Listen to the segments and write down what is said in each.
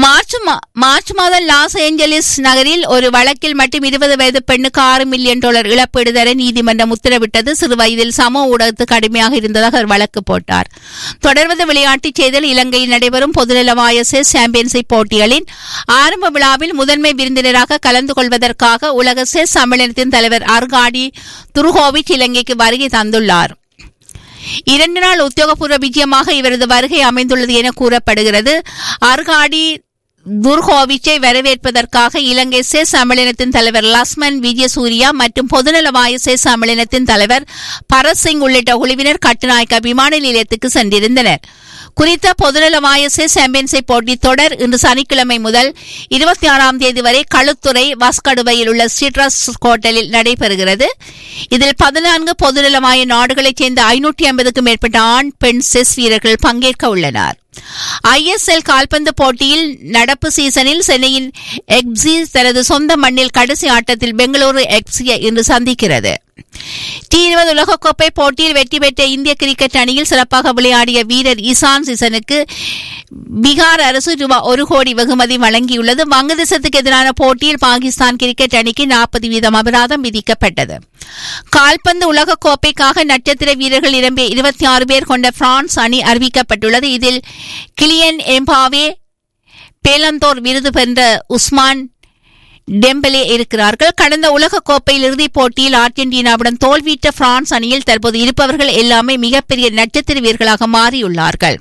March மா- March மாதம் loss Angeles நகரில் ஒரு வழக்கில் மட்டும் இருபது வயது பெண்ணுக்கு ஆறு மில்லியன் டாலர் இழப்பீடு தர நீதிமன்றம் உத்தரவிட்டது சிறு வயதில் சமூக ஊடகத்துக்கு கடுமையாக இருந்ததாக அவர் வழக்கு போட்டார் தொடர்வது விளையாட்டுச் செய்தியில் இலங்கையில் நடைபெறும் பொதுநலவாய செஸ் சாம்பியன்ஷிப் போட்டிகளின் ஆரம்ப விழாவில் முதன்மை விருந்தினராக கலந்து கொள்வதற்காக உலக செஸ் சம்மேளனத்தின் தலைவர் அர்காடி துருகோவிச் இலங்கைக்கு வருகை தந்துள்ளார் இரண்டு நாள் உத்தியோகபூர்வ விஜயமாக இவரது வருகை அமைந்துள்ளது என கூறப்படுகிறது அர்காடி துர்கோவிச்சை வரவேற்பதற்காக இலங்கை செஸ் சம்மேளனத்தின் தலைவர் லஸ்மன் விஜயசூரியா மற்றும் பொதுநலவாய செஸ் சம்மேளனத்தின் தலைவர் பரத் சிங் உள்ளிட்ட குழுவினர் கட்டுநாயக்க விமான நிலையத்துக்கு சென்றிருந்தனர் குறித்த பொதுநலவாய செஸ் சாம்பியன்ஷிப் போட்டி தொடர் இன்று சனிக்கிழமை முதல் இருபத்தி ஆறாம் தேதி வரை களுத்துறை வாஸ்கடுவையில் உள்ள சிட்ரஸ் ஹோட்டலில் நடைபெறுகிறது இதில் பதினான்கு பொதுநலவாய நாடுகளைச் சேர்ந்த ஐநூற்றி ஐம்பதுக்கும் மேற்பட்ட ஆண் பெண் செஸ் வீரர்கள் பங்கேற்க உள்ளனர் ஐஎஸ்எல் கால்பந்து போட்டியில் நடப்பு சீசனில் சென்னையின் எக்ஸி தனது சொந்த மண்ணில் கடைசி ஆட்டத்தில் பெங்களூரு எக்ஸியை இன்று சந்திக்கிறது டி இருபது உலகக்கோப்பை போட்டியில் வெற்றி பெற்ற இந்திய கிரிக்கெட் அணியில் சிறப்பாக விளையாடிய வீரர் இசான் சிசனுக்கு பீகார் அரசு ரூபாய் ஒரு கோடி வெகுமதி வழங்கியுள்ளது வங்கதேசத்துக்கு எதிரான போட்டியில் பாகிஸ்தான் கிரிக்கெட் அணிக்கு நாற்பது வீதம் அபராதம் விதிக்கப்பட்டது கால்பந்து உலகக்கோப்பைக்காக நட்சத்திர வீரர்கள் நிரம்பிய இருபத்தி ஆறு பேர் கொண்ட பிரான்ஸ் அணி அறிவிக்கப்பட்டுள்ளது இதில் கிலியன் எம்பாவே பேலந்தோர் விருது பெற்ற உஸ்மான் டெம்பலே இருக்கிறார்கள் கடந்த உலக கோப்பையில் இறுதிப் போட்டியில் அர்ஜென்டினாவுடன் தோல்வியிட்ட பிரான்ஸ் அணியில் தற்போது இருப்பவர்கள் எல்லாமே மிகப்பெரிய நட்சத்திர வீரர்களாக மாறியுள்ளார்கள்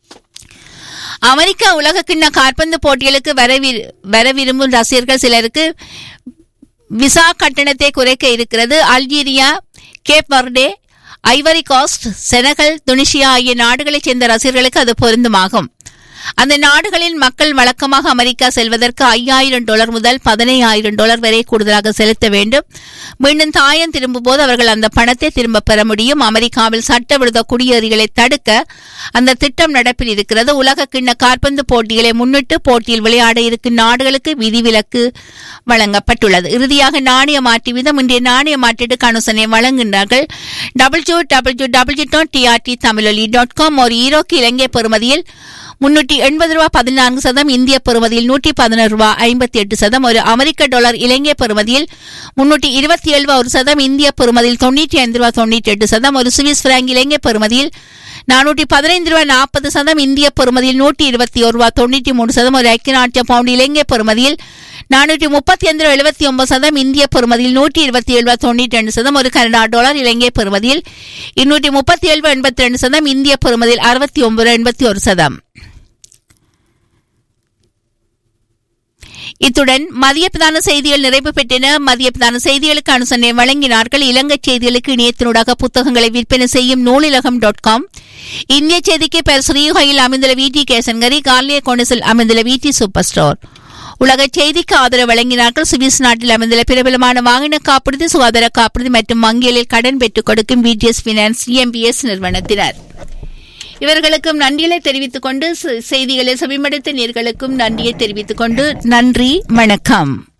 அமெரிக்கா உலக கிண்ண கால்பந்து போட்டிகளுக்கு வர வி- வர விரும்பும் ரசிகர்கள் சிலருக்கு விசா கட்டணத்தை குறைக்க இருக்கிறது Algeria Cape Verde Ivory Coast Senegal Tunisia ஆகிய நாடுகளைச் சேர்ந்த ரசிகர்களுக்கு அது பொருந்துமாகும் அந்த நாடுகளில் மக்கள் வழக்கமாக அமெரிக்கா செல்வதற்கு ஐயாயிரம் டாலர் முதல் பதினையாயிரம் டாலர் வரை கூடுதலாக செலுத்த வேண்டும் மீண்டும் தாயம் திரும்பும் போது அவர்கள் அந்த பணத்தை திரும்ப பெற முடியும் அமெரிக்காவில் சட்டவிரோத குடியேறிகளை தடுக்க அந்த திட்டம் நடப்பில் இருக்கிறது உலக கிண்ண காற்பந்து போட்டிகளை முன்னிட்டு போட்டியில் விளையாட இருக்கும் நாடுகளுக்கு விதிவிலக்கு வழங்கப்பட்டுள்ளது இறுதியாக நாணய மாற்று வீதம் இன்றைய நாணய மாற்றீட்டு கணுசனை வழங்குகின்றார்கள் W W W dot TRT Tamiloli dot com ஒரு ஈரோக்கு இலங்கை பெறுமதியில் முன்னூற்றி எண்பது ரூபாய் பதினான்கு சதம் இந்திய பெறுமதியில் நூற்றி பதினொரு ரூபாய் ஐம்பத்தி எட்டு சதம் ஒரு அமெரிக்க டாலர் இலங்கை பெறுமதியில் முன்னூற்றி இருபத்தி ஏழு ரூபாய் ஒரு சதம் இந்திய பெறுமதியில் தொண்ணூற்றி ஐந்து ரூபாய் தொண்ணூற்றி எட்டு சதம் ஒரு சுவிஸ் பிராங்க் இலங்கை பெறுமதியில் நானூற்றி பதினைந்து ரூபாய் நாற்பது சதம் இந்திய பெறுமதியில் நூற்றி இருபத்தி ஒரு ரூபாய் தொண்ணூற்றி மூணு சதம் ஒரு ஐக்கிய நாட்டிய பவுண்ட் இலங்கை பெறுமதியில் நானூற்றி முப்பத்தி ஐந்து ரூபாய் எழுபத்தி ஒன்பது சதம் இந்திய பெறுமதியில் நூற்றி இருபத்தி ஏழு ரூபாய் தொண்ணூற்றி ரெண்டு சதம் ஒரு கனடா டாலர் இலங்கை பெறுமதியில் இருநூற்றி முப்பத்தி ஏழு ரூபாய் எண்பத்தி ரெண்டு சதம் இந்திய பெறுமதியில் அறுபத்தி ஒன்பது ரூபாய் எண்பத்தி ஒரு சதம் இத்துடன் மதிய பிரதான செய்திகள் நிறைவு பெற்றன மதிய பிரதான செய்திகளுக்கு அனுசரணை வழங்கினார்கள் இலங்கை செய்திகளுக்கு இணையத்தினூடாக புத்தகங்களை விற்பனை செய்யும் நூலிலகம் டாட் காம் இந்திய செய்திக்கு பெயர் ஸ்ரீஹையில் அமைந்துள்ள விடி கேசன்கரி கார்லிய கோணசில் அமைந்துள்ள விடி சூப்பர் ஸ்டோர் உலக செய்திக்கு ஆதரவு வழங்கினார்கள் சுவிஸ் நாட்டில் அமைந்துள்ள பிரபலமான வாகன காப்புறுதி சுகாதார காப்புறுதி மற்றும் வங்கிகளில் கடன் பெற்றுக் கொடுக்கும் விடிஎஸ் பினான்ஸ் இஎம்பிஎஸ் நிறுவனத்தினர் இவர்களுக்கும் நன்றிகளை தெரிவித்துக் கொண்டு செ- செய்திகளை செவிமடுத்த நேர்களுக்கும் நன்றியை தெரிவித்துக் கொண்டு நன்றி வணக்கம்